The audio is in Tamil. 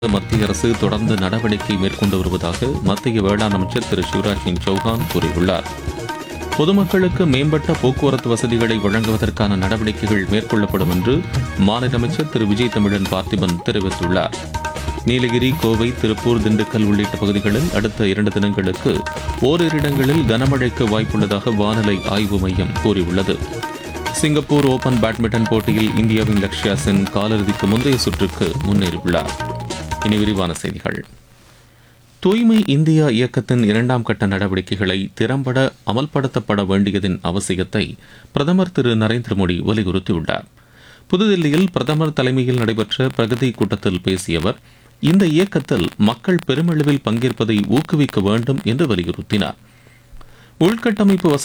மத்திய அரசு தொடர்ந்து நடவடிக்கை மேற்கொண்டு வருவதாக மத்திய வேளாண் அமைச்சர் திரு சிவராஜ் சிங் சௌஹான் கூறியுள்ளார் பொதுமக்களுக்கு மேம்பட்ட போக்குவரத்து வசதிகளை வழங்குவதற்கான நடவடிக்கைகள் மேற்கொள்ளப்படும் என்று மாநில அமைச்சர் திரு விஜய் தமிழன் பார்த்திபன் தெரிவித்துள்ளார் நீலகிரி கோவை திருப்பூர் திண்டுக்கல் உள்ளிட்ட பகுதிகளில் அடுத்த இரண்டு தினங்களுக்கு ஓரிரு இடங்களில் கனமழைக்கு வாய்ப்புள்ளதாக வானிலை ஆய்வு மையம் கூறியுள்ளது சிங்கப்பூர் ஓபன் பேட்மிண்டன் போட்டியில் இந்தியாவின் லக்ஷ்யா சென் காலிறுதிக்கு முந்தைய சுற்றுக்கு முன்னேறியுள்ளார் இனி விரிவான செய்திகள் தூய்மை இந்தியா இயக்கத்தின் இரண்டாம் கட்ட நடவடிக்கைகளை திறம்பட அமல்படுத்தப்பட வேண்டியதின் அவசியத்தை பிரதமர் திரு நரேந்திர மோடி வலியுறுத்தியுள்ளார் புதுதில்லியில் பிரதமர் தலைமையில் நடைபெற்ற பிரகதி கூட்டத்தில் பேசிய அவர் இந்த இயக்கத்தில் மக்கள் பெருமளவில் பங்கேற்பதை ஊக்குவிக்க வேண்டும் என்று வலியுறுத்தினார் உள்கட்டமைப்பு வசதி